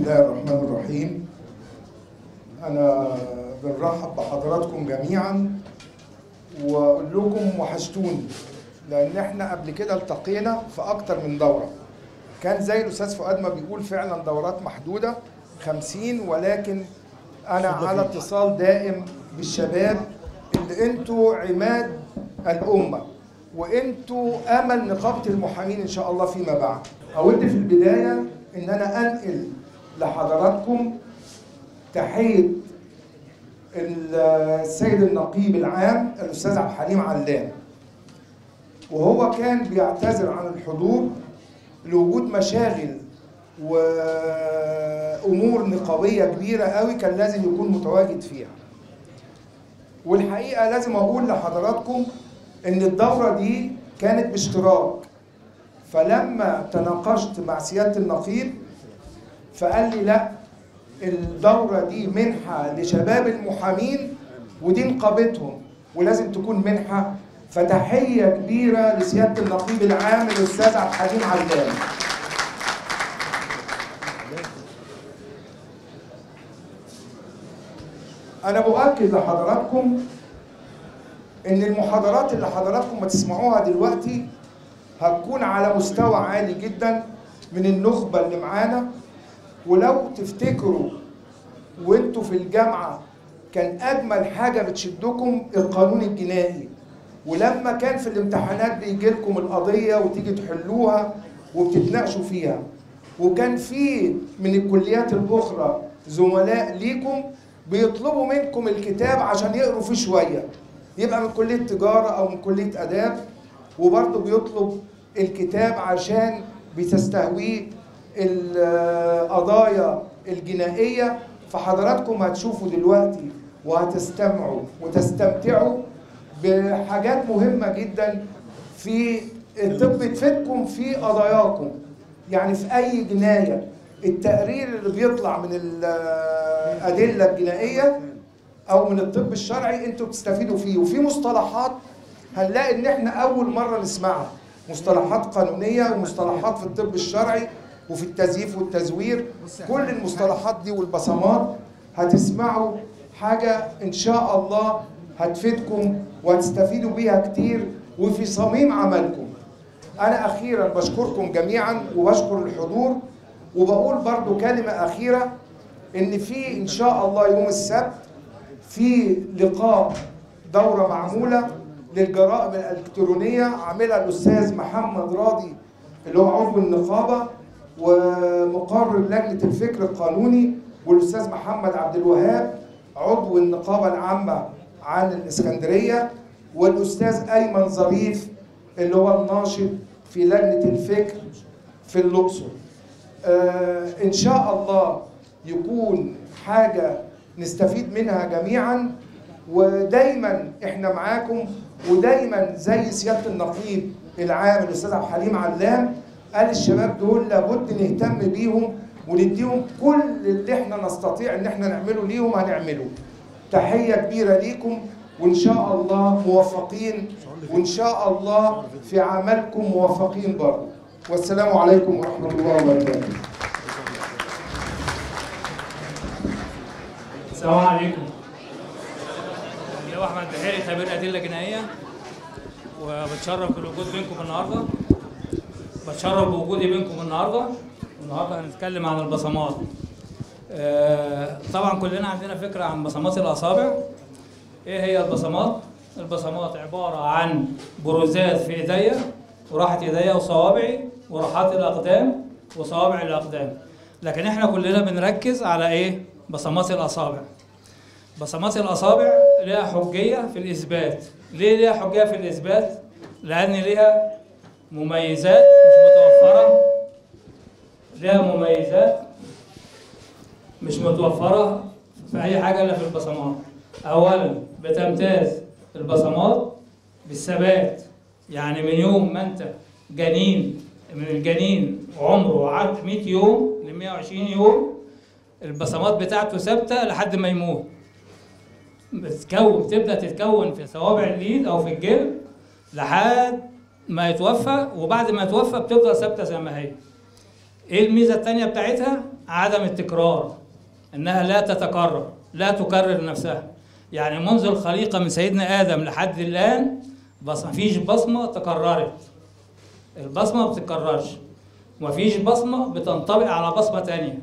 الله الرحمن الرحيم أنا بنرحب بحضراتكم جميعا وأقول لكم وحشتوني لأن إحنا قبل كده التقينا في أكتر من دورة كان زي الأستاذ فؤاد ما بيقول فعلا دورات محدودة خمسين ولكن أنا على اتصال دائم بالشباب اللي أنتوا عماد الأمة وأنتوا أمل نقابة المحامين إن شاء الله فيما بعد أود في البداية إن أنا أنقل لحضراتكم تحية السيد النقيب العام الأستاذ عبد الحليم علام وهو كان بيعتذر عن الحضور لوجود مشاغل وأمور نقابية كبيرة قوي كان لازم يكون متواجد فيها والحقيقة لازم أقول لحضراتكم إن الدورة دي كانت باشتراك فلما تناقشت مع سيادة النقيب فقال لي لا الدورة دي منحة لشباب المحامين ودي نقابتهم ولازم تكون منحة فتحية كبيرة لسيادة النقيب العام الأستاذ عبد الحليم علام أنا بؤكد لحضراتكم إن المحاضرات اللي حضراتكم بتسمعوها دلوقتي هتكون على مستوى عالي جدا من النخبة اللي معانا ولو تفتكروا وانتوا في الجامعة كان أجمل حاجة بتشدكم القانون الجنائي ولما كان في الامتحانات بيجي لكم القضية وتيجي تحلوها وبتتناقشوا فيها وكان في من الكليات الأخرى زملاء ليكم بيطلبوا منكم الكتاب عشان يقروا فيه شوية يبقى من كلية تجارة أو من كلية آداب وبرضه بيطلب الكتاب عشان بتستهويه القضايا الجنائية فحضراتكم هتشوفوا دلوقتي وهتستمعوا وتستمتعوا بحاجات مهمة جدا في الطب تفيدكم في قضاياكم يعني في أي جناية التقرير اللي بيطلع من الأدلة الجنائية أو من الطب الشرعي أنتوا بتستفيدوا فيه وفي مصطلحات هنلاقي إن إحنا أول مرة نسمعها مصطلحات قانونية ومصطلحات في الطب الشرعي وفي التزييف والتزوير كل المصطلحات دي والبصمات هتسمعوا حاجة إن شاء الله هتفيدكم وهتستفيدوا بيها كتير وفي صميم عملكم أنا أخيرا بشكركم جميعا وبشكر الحضور وبقول برضو كلمة أخيرة إن في إن شاء الله يوم السبت في لقاء دورة معمولة للجرائم الإلكترونية عاملها الأستاذ محمد راضي اللي هو عضو النقابة ومقرر لجنة الفكر القانوني والأستاذ محمد عبد الوهاب عضو النقابة العامة عن الإسكندرية والأستاذ أيمن ظريف اللي هو الناشط في لجنة الفكر في الأقصر آه إن شاء الله يكون حاجة نستفيد منها جميعا ودايما احنا معاكم ودايما زي سياده النقيب العام الاستاذ عبد الحليم علام قال الشباب دول لابد نهتم بيهم ونديهم كل اللي احنا نستطيع ان احنا نعمله ليهم هنعمله. تحيه كبيره ليكم وان شاء الله موفقين وان شاء الله في عملكم موفقين برضه. والسلام عليكم ورحمه الله وبركاته. السلام عليكم يا احمد بحيري خبير ادله جنائيه وبتشرف بالوجود بينكم النهارده بتشرف بوجودي بينكم النهارده النهارده هنتكلم عن البصمات آه، طبعا كلنا عندنا فكره عن بصمات الاصابع ايه هي البصمات البصمات عباره عن بروزات في ايديا وراحه ايديا وصوابعي وراحات الاقدام وصوابع الاقدام لكن احنا كلنا بنركز على ايه بصمات الاصابع بصمات الاصابع لها حجيه في الاثبات ليه ليها حجيه في الاثبات لان ليها مميزات مش متوفره ليها مميزات مش متوفره في اي حاجه الا في البصمات اولا بتمتاز البصمات بالثبات يعني من يوم ما انت جنين من الجنين عمره عدى 100 يوم ل 120 يوم البصمات بتاعته ثابته لحد ما يموت بتتكون بتبدا تتكون في صوابع اليد او في الجلد لحد ما يتوفى وبعد ما يتوفى بتفضل ثابته زي ما هي ايه الميزه الثانيه بتاعتها عدم التكرار انها لا تتكرر لا تكرر نفسها يعني منذ الخليقه من سيدنا ادم لحد الان بس مفيش بصمه تكررت البصمه ما بتتكررش مفيش بصمه بتنطبق على بصمه تانية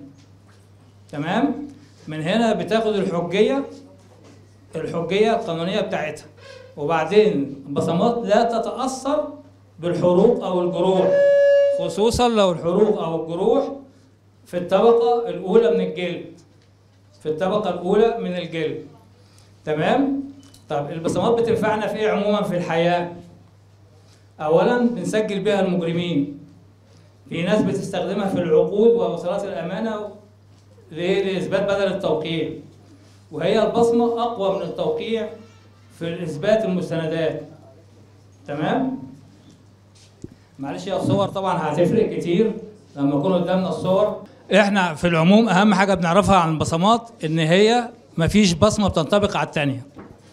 تمام من هنا بتاخد الحجيه الحجيه القانونيه بتاعتها وبعدين البصمات لا تتاثر بالحروق او الجروح خصوصا لو الحروق او الجروح في الطبقه الاولى من الجلد في الطبقه الاولى من الجلد تمام طب البصمات بتنفعنا في ايه عموما في الحياه اولا بنسجل بها المجرمين في ناس بتستخدمها في العقود ووصلات الامانه ليه؟ لاثبات بدل التوقيع وهي البصمه اقوى من التوقيع في اثبات المستندات تمام معلش يا الصور طبعا هتفرق كتير لما يكون قدامنا الصور احنا في العموم اهم حاجه بنعرفها عن البصمات ان هي مفيش بصمه بتنطبق على الثانيه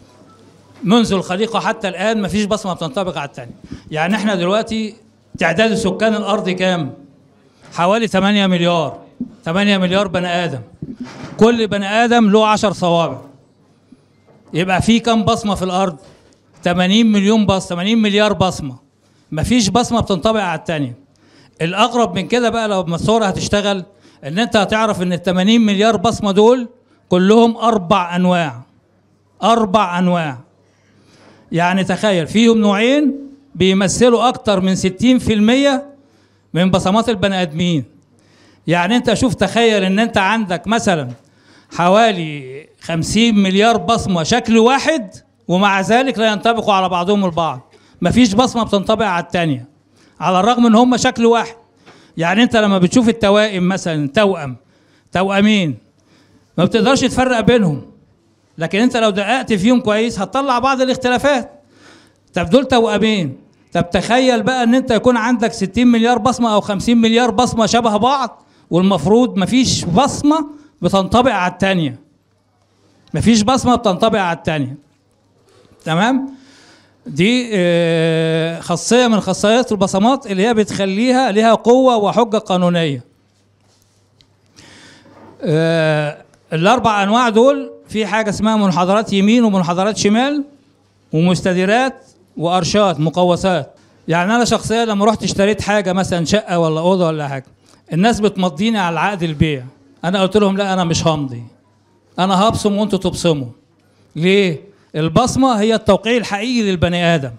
منذ الخليقه حتى الان مفيش بصمه بتنطبق على الثانيه يعني احنا دلوقتي تعداد سكان الارض كام حوالي 8 مليار 8 مليار بني ادم كل بني ادم له 10 صوابع يبقى في كام بصمه في الارض 80 مليون بصمه 80 مليار بصمه مفيش بصمه بتنطبق على الثانيه الاقرب من كده بقى لو الصوره هتشتغل ان انت هتعرف ان ال 80 مليار بصمه دول كلهم اربع انواع اربع انواع يعني تخيل فيهم نوعين بيمثلوا اكتر من 60% من بصمات البني ادمين يعني انت شوف تخيل ان انت عندك مثلا حوالي 50 مليار بصمه شكل واحد ومع ذلك لا ينطبقوا على بعضهم البعض مفيش بصمه بتنطبق على الثانيه على الرغم ان هم شكل واحد يعني انت لما بتشوف التوائم مثلا توأم توأمين ما بتقدرش تفرق بينهم لكن انت لو دققت فيهم كويس هتطلع بعض الاختلافات طب دول توأمين طب تخيل بقى ان انت يكون عندك 60 مليار بصمه او 50 مليار بصمه شبه بعض والمفروض مفيش بصمه بتنطبق على الثانيه مفيش بصمه بتنطبق على الثانيه تمام دي آه، خاصيه من خاصيات البصمات اللي هي بتخليها لها قوه وحجه قانونيه آه، الاربع انواع دول في حاجه اسمها منحدرات يمين ومنحدرات شمال ومستديرات وارشات مقوسات يعني انا شخصيا لما رحت اشتريت حاجه مثلا شقه ولا اوضه ولا حاجه الناس بتمضيني على عقد البيع انا قلت لهم لا انا مش همضي انا هبصم وانتوا تبصموا ليه البصمه هي التوقيع الحقيقي للبني ادم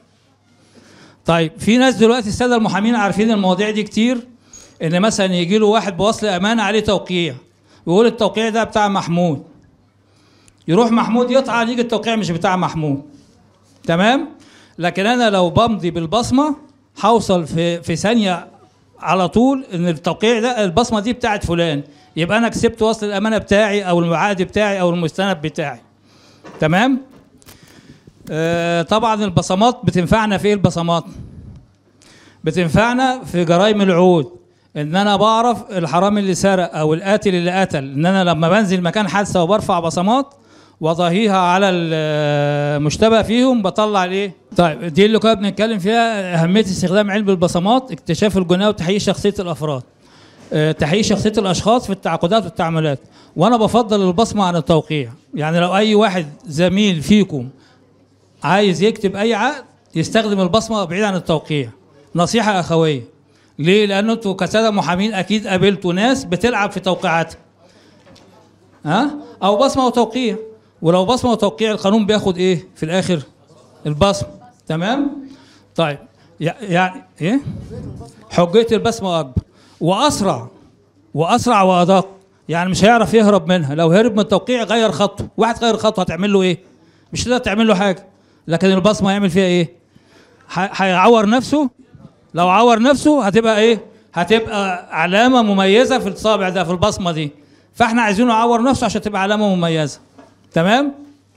طيب في ناس دلوقتي الساده المحامين عارفين المواضيع دي كتير ان مثلا يجي له واحد بوصل امانه عليه توقيع ويقول التوقيع ده بتاع محمود يروح محمود يطعن يجي التوقيع مش بتاع محمود تمام لكن انا لو بمضي بالبصمه هوصل في في ثانيه على طول ان التوقيع ده البصمه دي بتاعت فلان يبقى انا كسبت وصل الامانه بتاعي او العقد بتاعي او المستند بتاعي تمام آه طبعا البصمات بتنفعنا في ايه البصمات بتنفعنا في جرائم العود ان انا بعرف الحرامي اللي سرق او القاتل اللي قتل ان انا لما بنزل مكان حادثه وبرفع بصمات واضاهيها على المشتبه فيهم بطلع الايه طيب دي اللي كنا بنتكلم فيها اهميه استخدام علم البصمات اكتشاف الجناه وتحقيق شخصيه الافراد آه، تحقيق شخصيه الاشخاص في التعاقدات والتعاملات وانا بفضل البصمه عن التوقيع يعني لو اي واحد زميل فيكم عايز يكتب اي عقد يستخدم البصمه بعيد عن التوقيع نصيحه اخويه ليه لان انتوا كساده محامين اكيد قابلتوا ناس بتلعب في توقيعاتها ها او بصمه وتوقيع ولو بصمه وتوقيع القانون بياخد ايه في الاخر البصمه تمام طيب يع- يعني ايه حجيه البصمه اكبر واسرع واسرع وادق يعني مش هيعرف يهرب منها لو هرب من التوقيع غير خطوه واحد غير خطوه هتعمل له ايه مش تقدر تعمل له حاجه لكن البصمه هيعمل فيها ايه ح- هيعور نفسه لو عور نفسه هتبقى ايه هتبقى علامه مميزه في الصابع ده في البصمه دي فاحنا عايزينه يعور نفسه عشان تبقى علامه مميزه تمام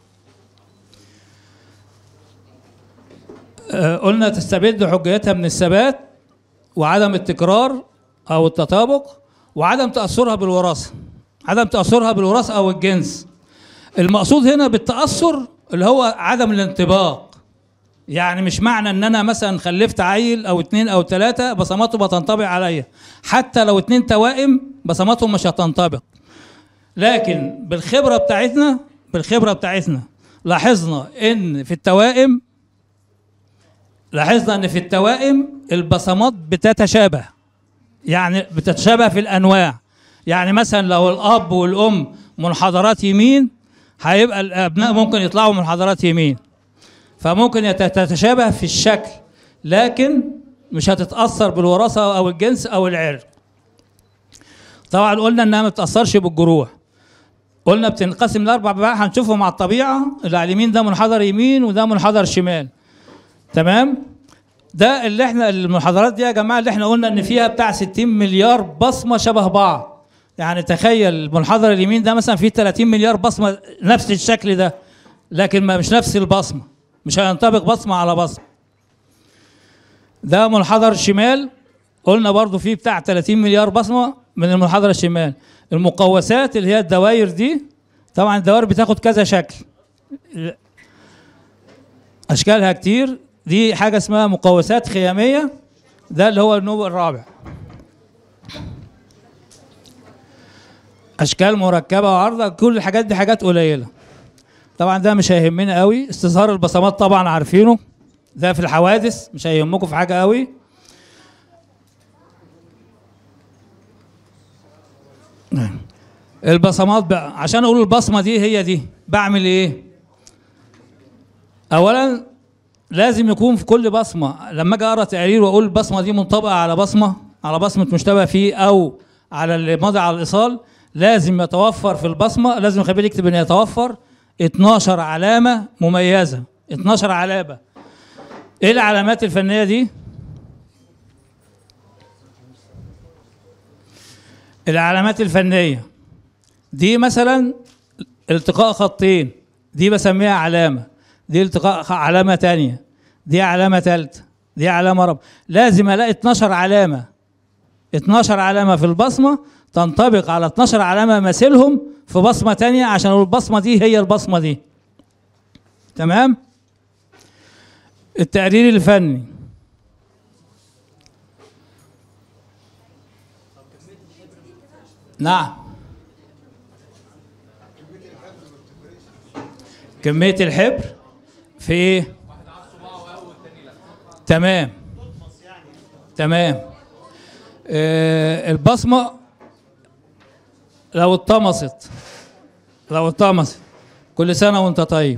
آه، قلنا تستبد حجيتها من الثبات وعدم التكرار او التطابق وعدم تاثرها بالوراثه عدم تاثرها بالوراثه او الجنس المقصود هنا بالتاثر اللي هو عدم الانطباق يعني مش معنى ان انا مثلا خلفت عيل او اتنين او تلاتة بصماته بتنطبق عليا حتى لو اتنين توائم بصماتهم مش هتنطبق لكن بالخبره بتاعتنا بالخبره بتاعتنا لاحظنا ان في التوائم لاحظنا ان في التوائم البصمات بتتشابه يعني بتتشابه في الانواع يعني مثلا لو الاب والام منحدرات يمين هيبقى الابناء ممكن يطلعوا منحدرات يمين فممكن يت- تتشابه في الشكل لكن مش هتتاثر بالوراثه او الجنس او العرق طبعا قلنا انها ما بتاثرش بالجروح قلنا بتنقسم لاربع بقى هنشوفهم على الطبيعه اللي على اليمين ده منحدر يمين وده منحدر شمال تمام ده اللي احنا المحاضرات دي يا جماعه اللي احنا قلنا ان فيها بتاع 60 مليار بصمه شبه بعض يعني تخيل المنحدر اليمين ده مثلا فيه 30 مليار بصمه نفس الشكل ده لكن ما مش نفس البصمه مش هينطبق بصمه على بصمه ده منحدر شمال قلنا برضو فيه بتاع 30 مليار بصمه من المنحدر الشمال المقوسات اللي هي الدوائر دي طبعا الدوائر بتاخد كذا شكل اشكالها كتير دي حاجه اسمها مقوسات خياميه ده اللي هو النوع الرابع اشكال مركبه وعارضه كل الحاجات دي حاجات قليله طبعا ده مش هيهمنا قوي استظهار البصمات طبعا عارفينه ده في الحوادث مش هيهمكم في حاجه قوي البصمات بقى عشان اقول البصمه دي هي دي بعمل ايه اولا لازم يكون في كل بصمه لما اجي اقرا تقرير واقول البصمه دي منطبقه على بصمه على بصمه مشتبه فيه او على اللي ماضي على الايصال لازم يتوفر في البصمه لازم الخبير يكتب ان يتوفر 12 علامه مميزه 12 علامه ايه العلامات الفنيه دي العلامات الفنيه دي مثلا التقاء خطين دي بسميها علامة دي التقاء خ- علامة تانية دي علامة تالتة دي علامة رابعة لازم ألاقي 12 علامة 12 علامة في البصمة تنطبق على 12 علامة مثلهم في بصمة تانية عشان أقول البصمة دي هي البصمة دي تمام التقرير الفني نعم كمية الحبر في ايه؟ تمام تمام آه البصمة لو اتطمست لو اتطمست كل سنة وانت طيب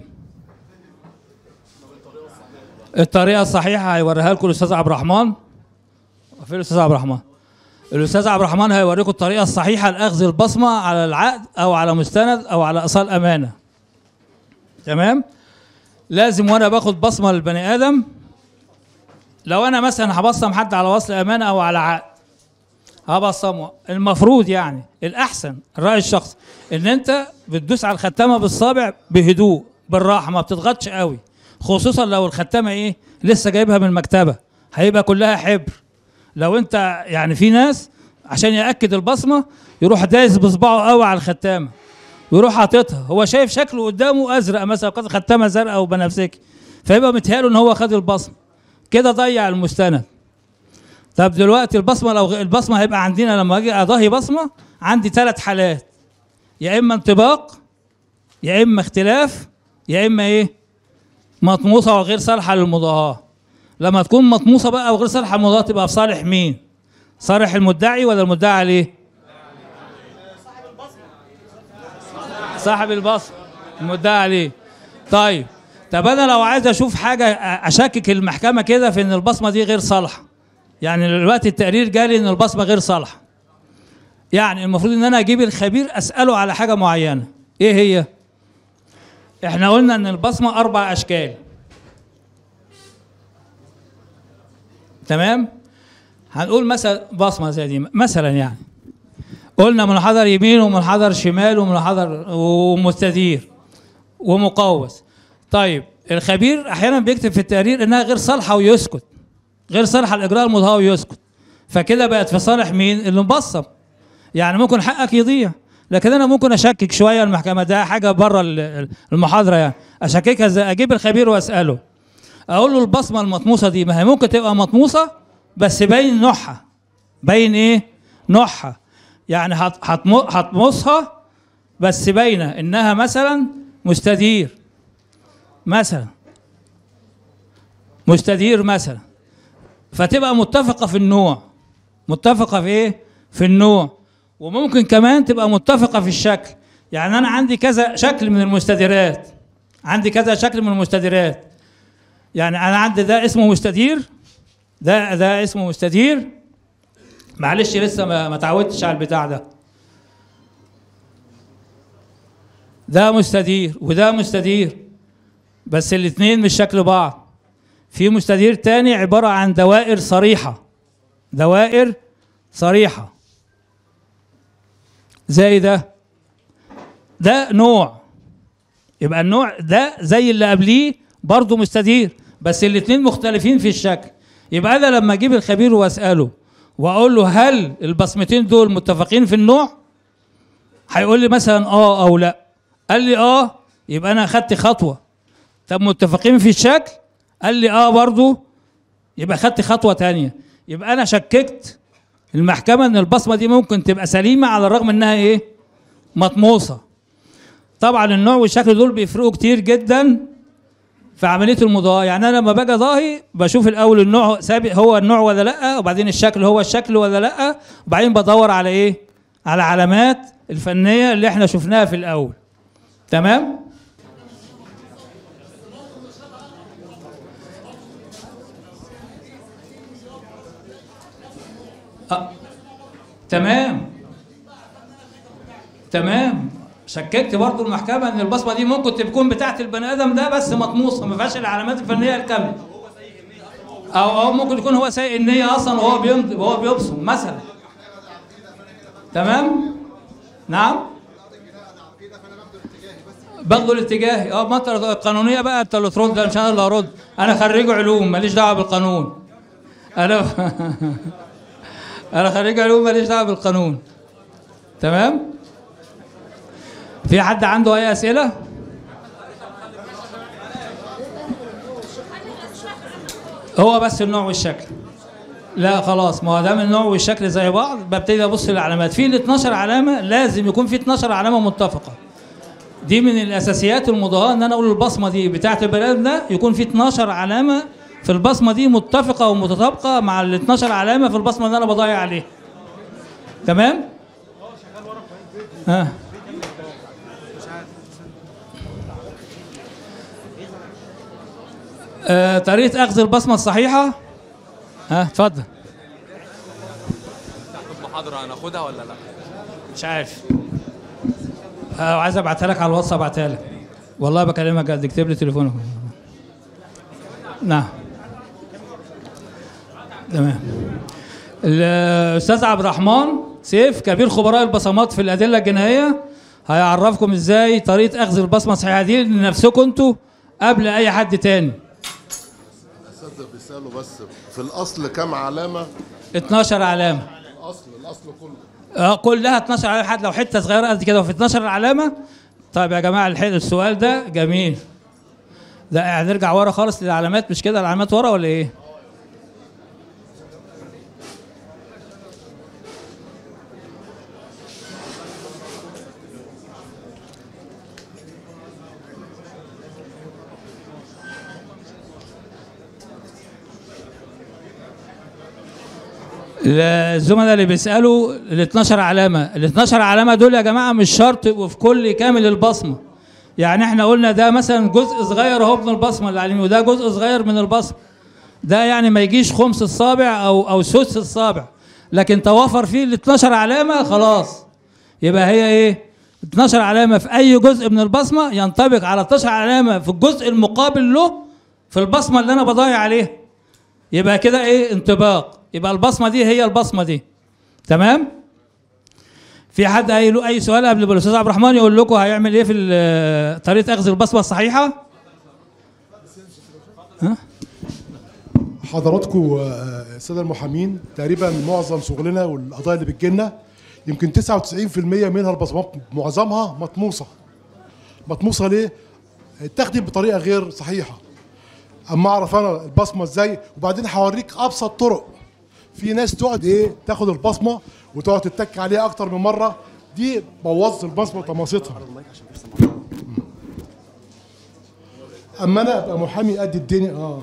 الطريقة الصحيحة هيوريها لكم الأستاذ عبد الرحمن فين الأستاذ عبد الرحمن؟ الأستاذ عبد الرحمن هيوريكم الطريقة الصحيحة لأخذ البصمة على العقد أو على مستند أو على إيصال أمانة تمام لازم وانا باخد بصمه للبني ادم لو انا مثلا هبصم حد على وصل امانه او على عقد هبصمه المفروض يعني الاحسن الراي الشخصي ان انت بتدوس على الختامه بالصابع بهدوء بالراحه ما بتضغطش قوي خصوصا لو الختامه ايه لسه جايبها من المكتبه هيبقى كلها حبر لو انت يعني في ناس عشان ياكد البصمه يروح دايس بصباعه قوي على الختامه ويروح حاططها هو شايف شكله قدامه ازرق مثلا قد ختامه زرقاء او بنفسجي فيبقى متهيأله ان هو خد البصمه كده ضيع المستند طب دلوقتي البصمه لو غ- البصمه هيبقى عندنا لما اجي اضاهي بصمه عندي ثلاث حالات يا اما انطباق يا اما اختلاف يا اما ايه مطموسه وغير صالحه للمضاهاه لما تكون مطموسه بقى وغير صالحه للمضاهاه تبقى في صالح مين صالح المدعي ولا المدعي عليه صاحب البصمه المدعي عليه طيب طب انا لو عايز اشوف حاجه اشكك المحكمه كده في ان البصمه دي غير صالحه يعني دلوقتي التقرير جالي ان البصمه غير صالحه يعني المفروض ان انا اجيب الخبير اساله على حاجه معينه ايه هي احنا قلنا ان البصمه اربع اشكال تمام هنقول مثلا بصمه زي دي مثلا يعني قلنا منحدر يمين ومنحدر شمال ومنحدر ومستدير ومقوس طيب الخبير احيانا بيكتب في التقرير انها غير صالحه ويسكت غير صالحه الاجراء المضاهى ويسكت فكده بقت في صالح مين اللي مبصم يعني ممكن حقك يضيع لكن انا ممكن اشكك شويه المحكمه ده حاجه بره ال- المحاضره يعني اشككها ازاي اجيب الخبير واساله اقول له البصمه المطموسه دي ما هي ممكن تبقى مطموسه بس باين نوعها باين ايه نوعها يعني هت- هتم- هتمصها بس باينه انها مثلا مستدير مثلا مستدير مثلا فتبقى متفقه في النوع متفقه في ايه في النوع وممكن كمان تبقى متفقه في الشكل يعني انا عندي كذا شكل من المستديرات عندي كذا شكل من المستديرات يعني انا عندي ده اسمه مستدير ده ده اسمه مستدير معلش لسه ما ما اتعودتش على البتاع ده ده مستدير وده مستدير بس الاتنين مش شكل بعض في مستدير تاني عبارة عن دوائر صريحة دوائر صريحة زي ده ده نوع يبقى النوع ده زي اللي قبليه برضه مستدير بس الاتنين مختلفين في الشكل يبقى انا لما اجيب الخبير واساله واقول له هل البصمتين دول متفقين في النوع هيقول لي مثلا اه او لا قال لي اه يبقى انا اخدت خطوه طب متفقين في الشكل قال لي اه برضه يبقى خدت خطوه تانية يبقى انا شككت المحكمه ان البصمه دي ممكن تبقى سليمه على الرغم انها ايه مطموسه طبعا النوع والشكل دول بيفرقوا كتير جدا في عمليه المضاهاه يعني انا لما باجي اضاهي بشوف الاول النوع سابق هو النوع ولا لا وبعدين الشكل هو الشكل ولا لا وبعدين بدور على ايه على علامات الفنيه اللي احنا شفناها في الاول تمام أه. تمام تمام شككت برضو المحكمة ان البصمة دي ممكن تكون بتاعت البني ادم ده بس مطموسة ما فيهاش العلامات الفنية الكاملة او او ممكن يكون هو سيء النية اصلا وهو بيمضي وهو بيبصم مثلا تمام نعم باخده الاتجاهي اه ما انت القانونيه بقى انت اللي ترد مش انا اللي هرد انا خريج علوم ماليش دعوه بالقانون انا انا خريج علوم ماليش دعوه بالقانون تمام في حد عنده اي اسئله هو بس النوع والشكل لا خلاص ما هو دام النوع والشكل زي بعض ببتدي ابص للعلامات في ال 12 علامه لازم يكون في 12 علامه متفقه دي من الاساسيات المضاهاه ان انا اقول البصمه دي بتاعت البلد ده يكون في 12 علامه في البصمه دي متفقه ومتطابقه مع ال 12 علامه في البصمه اللي انا بضيع عليها تمام ها آه، طريقه اخذ البصمه الصحيحه ها اتفضل تحت المحاضرة هناخدها ولا لا؟ مش عارف آه عايز ابعتها لك على الواتس ابعتها لك والله بكلمك قد اكتب لي تليفونك نعم تمام الاستاذ عبد الرحمن سيف كبير خبراء البصمات في الادله الجنائيه هيعرفكم ازاي طريقه اخذ البصمه الصحيحه دي لنفسكم انتوا قبل اي حد تاني الاساتذه بيسالوا بس في الاصل كام علامه 12 علامه الاصل الاصل كله اه كلها 12 علامه حتى لو حته صغيره قد كده وفي 12 علامه طيب يا جماعه الح- السؤال ده جميل ده هنرجع ورا خالص للعلامات مش كده العلامات ورا ولا ايه؟ الزملاء اللي بيسالوا ال 12 علامه ال 12 علامه دول يا جماعه مش شرط يبقوا في كل كامل البصمه يعني احنا قلنا ده مثلا جزء صغير اهو من البصمه اللي على وده جزء صغير من البصمه ده يعني ما يجيش خمس الصابع او او سدس الصابع لكن توافر فيه ال 12 علامه خلاص يبقى هي ايه 12 علامه في اي جزء من البصمه ينطبق على 12 علامه في الجزء المقابل له في البصمه اللي انا بضيع عليها يبقى كده ايه انطباق يبقى البصمه دي هي البصمه دي تمام في حد اي له اي سؤال قبل ما الاستاذ عبد الرحمن يقول لكم هيعمل ايه في ال- طريقه اخذ البصمه الصحيحه حضراتكم آه، الساده المحامين تقريبا معظم شغلنا والقضايا اللي بتجيلنا يمكن 99% منها البصمات معظمها مطموسه مطموسه ليه؟ اتخذت بطريقه غير صحيحه اما اعرف انا البصمه ازاي وبعدين هوريك ابسط طرق في ناس تقعد ايه تاخد البصمه وتقعد تتك عليها اكتر من مره دي بوظت البصمه وطماستها اما انا ابقى محامي قد الدنيا اه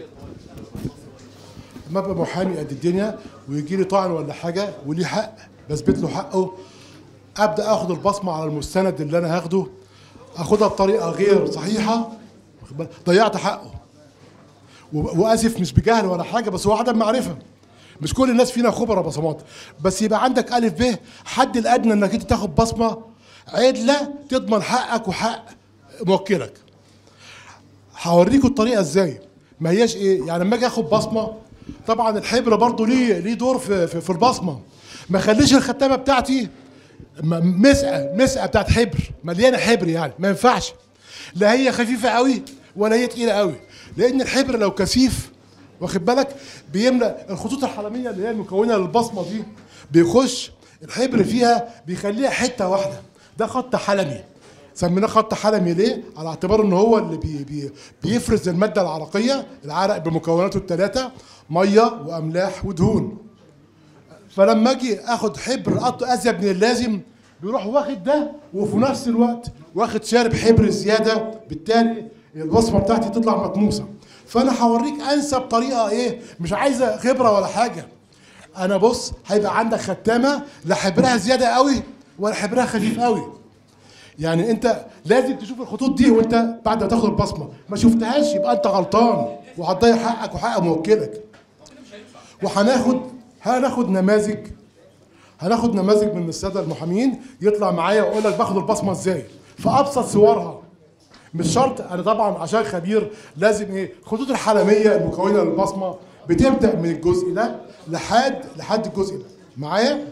اما ابقى محامي قد الدنيا ويجي لي طعن ولا حاجه وليه حق بثبت له حقه ابدا اخد البصمه على المستند اللي انا هاخده اخدها بطريقه غير صحيحه واخد بالك؟ ضيعت حقه و- واسف مش بجهل ولا حاجه بس هو عدم معرفه مش كل الناس فينا خبراء بصمات بس يبقى عندك الف ب حد الادنى انك انت تاخد بصمه عدله تضمن حقك وحق موكلك هوريكم الطريقه ازاي ما هياش ايه يعني لما اجي اخد بصمه طبعا الحبر برضه ليه ليه دور في في, في البصمه ما خليش الختامه بتاعتي م- مسقه مسقه بتاعت حبر مليانه حبر يعني ما ينفعش لا هي خفيفه قوي ولا هي تقيله قوي لان الحبر لو كثيف واخد بالك بيملى الخطوط الحلميه اللي هي المكونه للبصمه دي بيخش الحبر فيها بيخليها حته واحده ده خط حلمي سميناه خط حلمي ليه؟ على اعتبار ان هو اللي بي بي بيفرز الماده العرقيه العرق بمكوناته الثلاثه ميه واملاح ودهون فلما اجي اخد حبر قط ازيد من اللازم بيروح واخد ده وفي نفس الوقت واخد شارب حبر زياده بالتالي البصمه بتاعتي تطلع مطموسه فانا هوريك انسب طريقه ايه مش عايزه خبره ولا حاجه انا بص هيبقى عندك ختامه لا حبرها زياده قوي ولا حبرها خفيف قوي يعني انت لازم تشوف الخطوط دي وانت بعد ما تاخد البصمه ما شفتهاش يبقى انت غلطان وهتضيع حقك وحق موكلك وهناخد هناخد نماذج هناخد نماذج من الساده المحامين يطلع معايا ويقول لك باخد البصمه ازاي في ابسط صورها مش شرط انا طبعا عشان خبير لازم ايه الخطوط الحلميه المكونه للبصمه بتبدا من الجزء ده لحد لحد الجزء ده معايا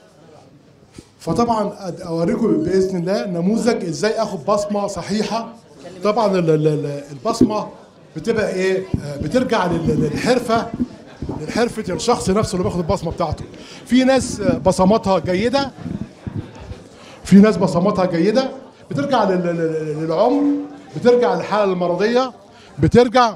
فطبعا أد- اوريكم باذن الله نموذج ازاي اخد بصمه صحيحه طبعا ال- ال- ال- البصمه بتبقى ايه آه، بترجع لل- للحرفه لحرفه الشخص نفسه اللي بياخد البصمه بتاعته في ناس آه، بصماتها جيده في ناس بصماتها جيده بترجع لل- لل- للعمر بترجع للحاله المرضيه بترجع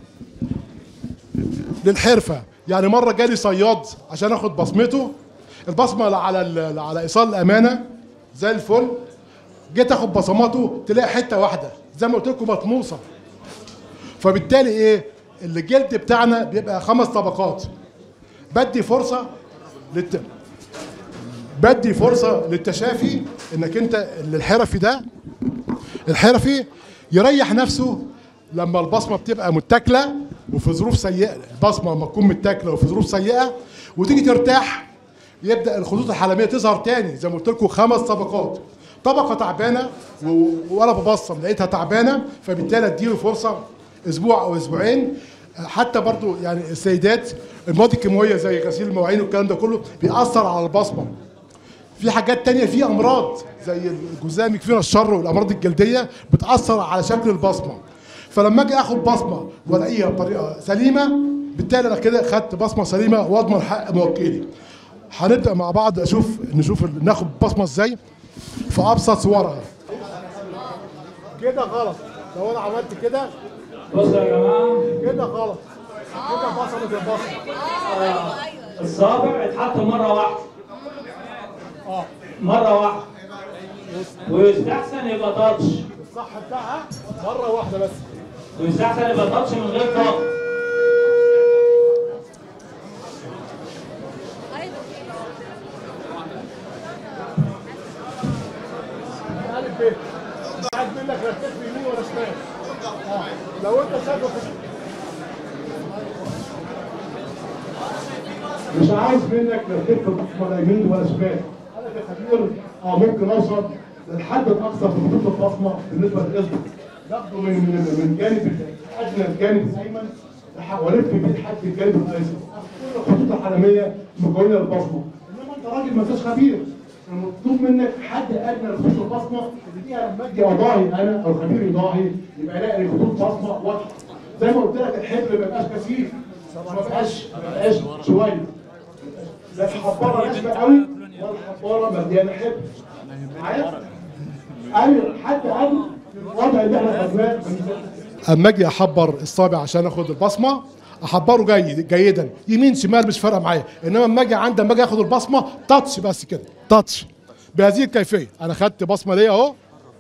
للحرفه يعني مره جالي صياد عشان اخد بصمته البصمه على ال- على ايصال الامانه زي الفل جيت اخد بصماته تلاقي حته واحده زي ما قلت لكم مطموسه فبالتالي ايه الجلد بتاعنا بيبقى خمس طبقات بدي فرصه للت... بدي فرصه للتشافي انك انت الحرفي ده الحرفي يريح نفسه لما البصمه بتبقى متاكله وفي ظروف سيئه البصمه لما تكون متاكله وفي ظروف سيئه وتيجي ترتاح يبدا الخطوط الحلميه تظهر تاني زي ما قلت لكم خمس طبقات طبقه تعبانه و- وانا ببصم لقيتها تعبانه فبالتالي اديله فرصه اسبوع او اسبوعين حتى برضو يعني السيدات المواد الكيماويه زي غسيل المواعين والكلام ده كله بيأثر على البصمه في حاجات تانية في امراض زي الجذام يكفينا الشر والامراض الجلديه بتاثر على شكل البصمه فلما اجي اخد بصمه والاقيها بطريقه سليمه بالتالي انا كده خدت بصمه سليمه واضمن حق موكلي هنبدا مع بعض اشوف نشوف ال- ناخد بصمه ازاي في ابسط صورها كده غلط لو انا عملت كده بصوا يا جماعه كده غلط كده بصمه البصمه الصابع اتحط مره واحده مره واحده ويستحسن يبقى تاتش الصح بتاعها مره واحده بس ويستحسن يبقى تاتش من غير طاقه الف ب عايز منك ركزت يمين ولا شمال اه لو انت شايفه في مش عايز منك ركزت ولا يمين ولا شمال انا كخبير اه ممكن اوصل للحد الاقصى في خطوط البصمه بالنسبه للاصبع باخده من من من جانب الادنى الجانب الايمن لح- والف بيه لحد الجانب الايسر كل الخطوط الحلميه مكونه للبصمه انما انت راجل ما انتش خبير المطلوب منك حد ادنى لخطوط البصمه اللي فيها لما اجي اضاهي انا او خبير يضاهي يبقى الاقي خطوط بصمه واضحه زي ما قلت لك الحبر ما يبقاش كثيف ما يبقاش ما يبقاش شويه لا الحباره ناشفه قوي ولا الحباره مليانه حبر معايا؟ ايوه حتى قبل الوضع اللي احنا خدناه من اما اجي احبر الصابع عشان اخد البصمه احبره جيد جيدا يمين شمال مش فارقه معايا انما اما اجي عندي اما اجي اخد البصمه تاتش بس كده تاتش بهذه الكيفيه انا خدت بصمه ليا اهو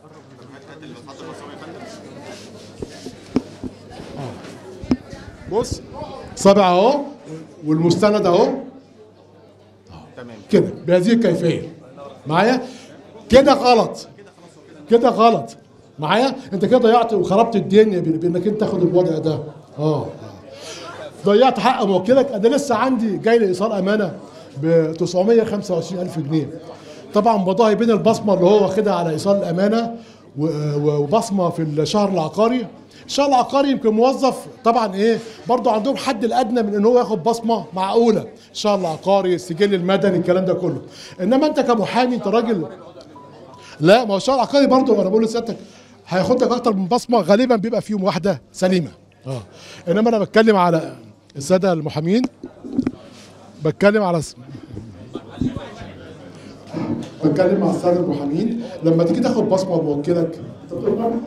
بص صابع اهو والمستند اهو تمام كده بهذه الكيفيه معايا كده غلط كده غلط معايا انت كده ضيعت وخربت الدنيا بان- بانك انت تاخد الوضع ده اه ضيعت حق موكلك انا لسه عندي جاي لي ايصال امانه ب 925 الف جنيه طبعا بضاهي بين البصمه اللي هو واخدها على ايصال الامانه و- و- وبصمه في الشهر العقاري الشهر العقاري يمكن موظف طبعا ايه برضه عندهم حد الادنى من ان هو ياخد بصمه معقوله الشهر العقاري السجل المدني الكلام ده كله انما انت كمحامي انت راجل لا ما هو الشهر العقاري برضه انا بقول لسيادتك هياخد لك اكتر من بصمه غالبا بيبقى فيهم واحده سليمه اه انما انا بتكلم على الساده المحامين بتكلم على س- بتكلم مع الساده المحامين لما تيجي تاخد بصمه بوكلك انت بتقول لهم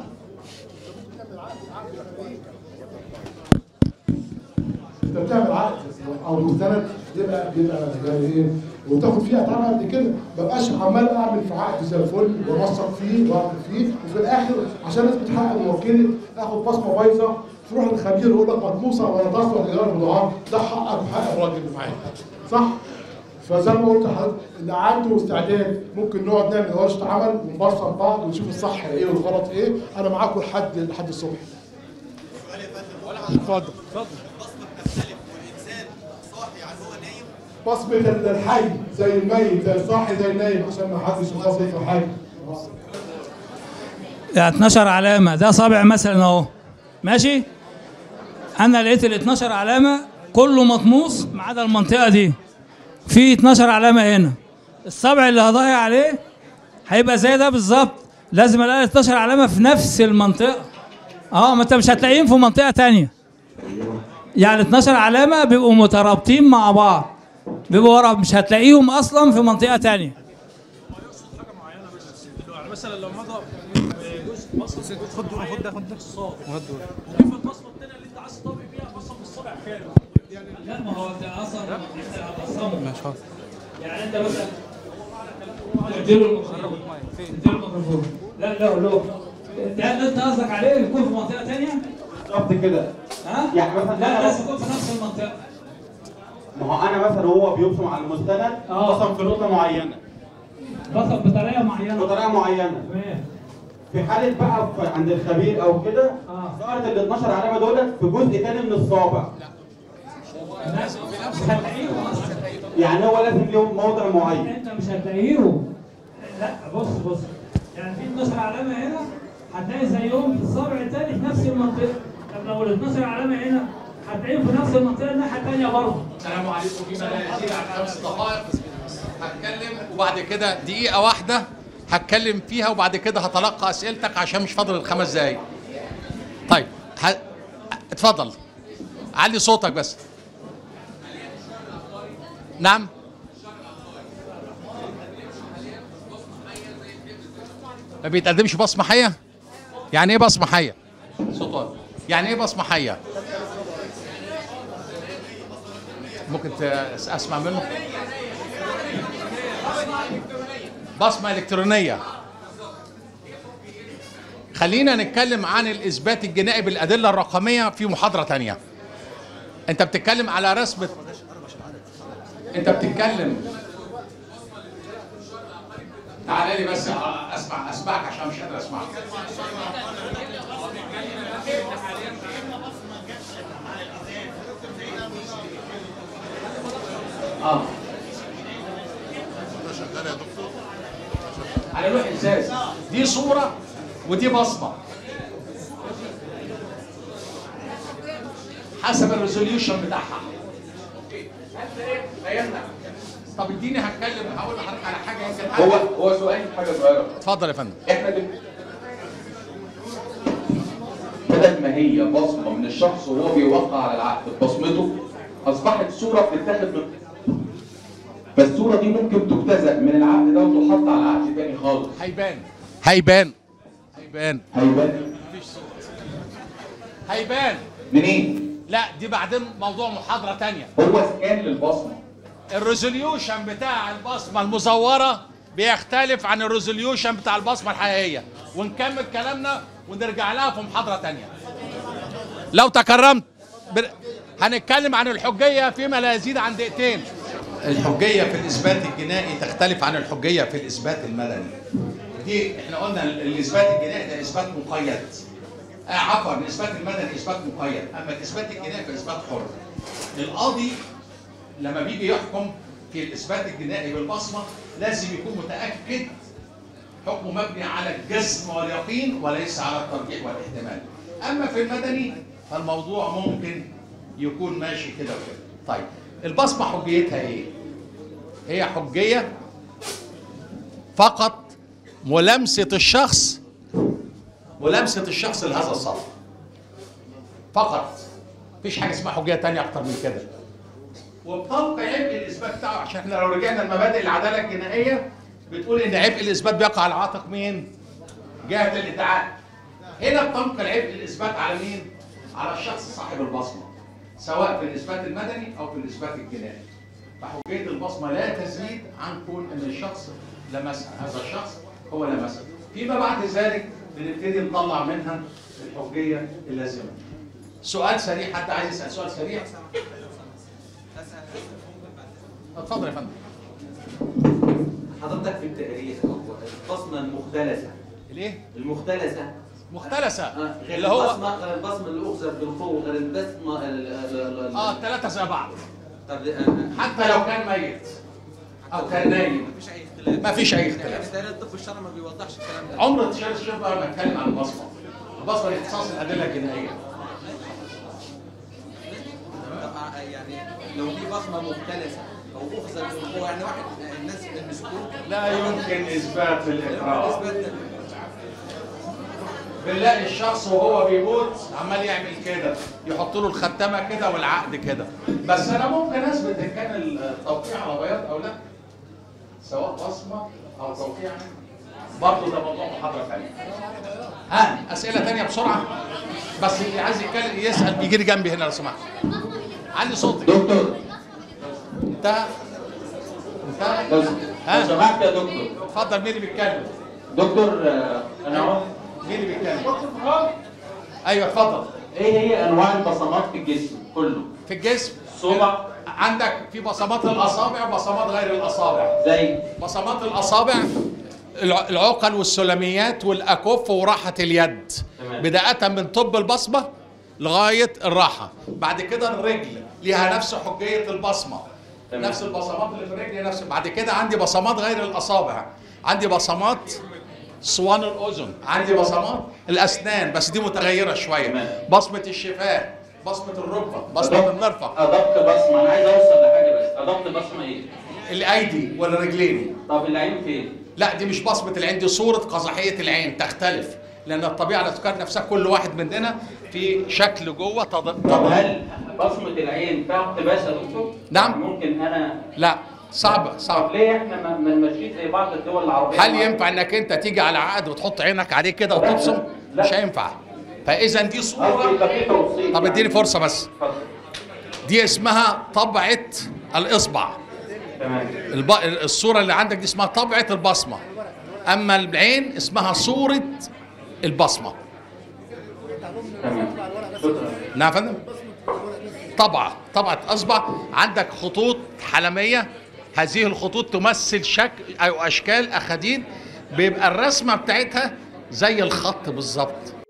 انت بتعمل عقد او مستند يبقى بيبقى يعني ايه وتاخد فيه اتعاب قد كده ما بقاش عمال اعمل في عقد زي الفل وانسق فيه واعمل فيه وفي الاخر عشان اثبت حق موكلي اخد بصمه بايظه تروح للخبير يقول لك مطموسه ولا تصلح لاداره البضاعات ده حقك وحق الراجل اللي معاك صح؟ فزي ما قلت لحضرتك اللي عنده استعداد ممكن نقعد نعمل ورشه عمل ونبصر بعض ونشوف الصح ايه والغلط ايه انا معاكم لحد لحد الصبح اتفضل بصمة الحي زي الميت زي الصاحي زي النايم عشان ما حدش يخاف في حاجة يعني 12 علامة ده صابع مثلا اهو ماشي انا لقيت ال 12 علامة كله مطموس ما عدا المنطقة دي في 12 علامة هنا الصابع اللي هضاهي عليه هيبقى زي ده بالظبط لازم الاقي 12 علامة في نفس المنطقة اه ما انت مش هتلاقيهم في منطقة تانية يعني 12 علامة بيبقوا مترابطين مع بعض بيبقوا ورا مش هتلاقيهم اصلا في منطقة تانية مثلا لو مضى جزء بصل خد دول خد ده خد ده الصاد وخد دول كيف البصمه الثانيه اللي انت عايز تطبق بيها بصمه الصبع كامل لا ما هو انت اصلا هتصمم ماشي خلاص يعني انت مثلا اديله الميكروفون اديله الميكروفون لا لا لا ده اللي انت قصدك عليه يكون في منطقه ثانيه بالظبط كده ها؟ يعني مثلا لا أنا لازم يكون في نفس المنطقه ما هو انا مثلا هو بيبصم على المستند آه. بصم في نقطه معينه بصم بطريقه معينه بطريقه معينه تمام في حاله بقى في عند الخبير او كده آه. ظهرت ال 12 علامه دولت في جزء تاني من الصابع مش هتلاقيهم اصلا يعني هو لازم ليهم موضع معين انت مش هتلاقيهم لا بص بص يعني في 12 علامه هنا هتلاقي زيهم في الصابع الثاني في نفس المنطقه طب لو ال 12 علامه هنا هتلاقيهم في نفس المنطقه الناحيه الثانيه برضه السلام عليكم فيما لا يزيد عن خمس دقائق هتكلم وبعد كده دقيقة واحدة هتكلم فيها وبعد كده هتلقى أسئلتك عشان مش فاضل الخمس دقايق. طيب ه... اتفضل علي صوتك بس. نعم ما بيتقدمش بصمة حية؟ يعني ايه بصمة حية؟ سلطان يعني ايه بصمة حية؟ ممكن ت- اسمع منه بصمه الكترونيه خلينا نتكلم عن الاثبات الجنائي بالادله الرقميه في محاضره تانية انت بتتكلم على رسمه انت بتتكلم تعالى لي بس اسمع اسمعك عشان مش قادر اسمعك اه ده شغال يا دكتور على لوح ازاز دي صوره ودي بصمه حسب الريزوليوشن بتاعها انت ايه بينا طب اديني هتكلم هقول لحضرتك على حاجه يمكن هو حاجه هو سؤال حاجه صغيره اتفضل يا فندم احنا دل... بدل ما هي بصمه من الشخص وهو بيوقع على العقد ببصمته اصبحت صوره بتتاخد من فالصوره دي ممكن تجتزأ من العقد ده وتحط على عقد تاني خالص هيبان هيبان هيبان هيبان هيبان منين؟ لا دي بعدين موضوع محاضره تانية هو سكان للبصمه الريزوليوشن بتاع البصمه المزوره بيختلف عن الريزوليوشن بتاع البصمه الحقيقيه ونكمل كلامنا ونرجع لها في محاضره تانية لو تكرمت بر... هنتكلم عن الحجيه فيما لا يزيد عن دقيقتين الحجيه في الاثبات الجنائي تختلف عن الحجيه في الاثبات المدني دي احنا قلنا ال- الاثبات الجنائي ده اثبات مقيد آه عفوا الاثبات المدني اثبات مقيد اما الاثبات الجنائي فاثبات حر القاضي لما بيجي يحكم في الاثبات الجنائي بالبصمه لازم يكون متاكد حكمه مبني على الجزم واليقين وليس على الترجيح والاحتمال اما في المدني فالموضوع ممكن يكون ماشي كده وكده طيب البصمه حجيتها ايه هي حجيه فقط ملامسه الشخص ملامسه الشخص لهذا الصف فقط مفيش حاجه اسمها حجيه تانية اكتر من كده وبتبقى عبء الاثبات بتاعه عشان احنا لو رجعنا لمبادئ العداله الجنائيه بتقول ان عبء الاثبات بيقع على عاتق مين؟ جهه الادعاء. هنا بتنقل عبء الاثبات على مين؟ على الشخص صاحب البصمه. سواء في الاثبات المدني او في الاثبات الجنائي. فحجيه البصمه لا تزيد عن كون ان الشخص لمسها، هذا الشخص هو لمسها. فيما بعد ذلك بنبتدي نطلع منها الحجيه اللازمه. سؤال سريع حد عايز يسال سؤال سريع؟ اتفضل يا فندم. حضرتك في التاريخ البصمه المختلسه ليه؟ المختلسه مختلسه آه، غير اللي هو البصمه غير البصمه اللي اخذت بالقوه غير البصمه ال- ال- ال- اه الثلاثه زي بعض طب آه، حتى لو كان ميت او كان نايم مفيش اي اختلاف ما فيش اي يعني اختلاف بالتالي الطب الشرعي ما بيوضحش الكلام ده عمر انتشار الشيخ بقى ما اتكلم عن البصمه البصمه دي اختصاص الادله الجنائيه طب آه، يعني لو دي بصمه مختلسه او اخذت بالقوه يعني واحد الناس مسكوه لا يمكن اثبات الاقرار اثبات ده. بنلاقي الشخص وهو بيموت عمال يعمل كده يحط له الختمه كده والعقد كده بس انا ممكن اثبت ان كان التوقيع على بياض او لا سواء بصمه او توقيع برضه ده موضوع محاضره ثانيه ها اسئله ثانيه بسرعه بس اللي عايز يتكلم يسال يجي لي جنبي هنا لو سمحت علي صوتك دكتور انتهى انتهى لو لو ها سمحت يا دكتور اتفضل مين اللي بيتكلم دكتور آه، انا عاوز مين اللي بيتكلم ايوه اتفضل ايه هي انواع البصمات في الجسم كله في الجسم صبع عندك في بصمات الاصابع وبصمات غير الاصابع زي بصمات الاصابع الع- العقل والسلميات والاكف وراحه اليد تمام. بدايه من طب البصمه لغايه الراحه بعد كده الرجل ليها نفس حجيه البصمه تمام. نفس البصمات اللي في الرجل هي نفس بعد كده عندي بصمات غير الاصابع عندي بصمات صوان الاذن عندي بصمات الاسنان بس دي متغيره شويه تمام. بصمه الشفاه بصمه الركبه بصمه المرفق ادق بصمه انا عايز اوصل لحاجه بس ادق بصمه ايه؟ الايدي والرجلين طب العين فين؟ لا دي مش بصمة العين دي صورة قزحية العين تختلف لأن الطبيعة لا تكاد نفسها كل واحد مننا في شكل جوه تض... طب تض... هل بصمه العين فيها اقتباس يا دكتور؟ نعم. ممكن انا لا صعبة طب صعبة ليه احنا ما ما نمشيش زي بعض الدول العربيه هل ينفع انك انت تيجي على عقد وتحط عينك عليه كده وتبصم؟ لا. مش هينفع فإذا دي قصدي صورة يبقى في توصيل طب اديني يعني. فرصة بس اتفضل. دي اسمها طبعة الإصبع تمام الب... الصورة اللي عندك دي اسمها طبعة البصمة أما العين اسمها صورة البصمة تمام شكرا نعم يا فندم طبعة طبعة أصبع عندك خطوط حلمية هذه الخطوط تمثل شكل أو أشكال أخاديد بيبقى الرسمة بتاعتها زي الخط بالظبط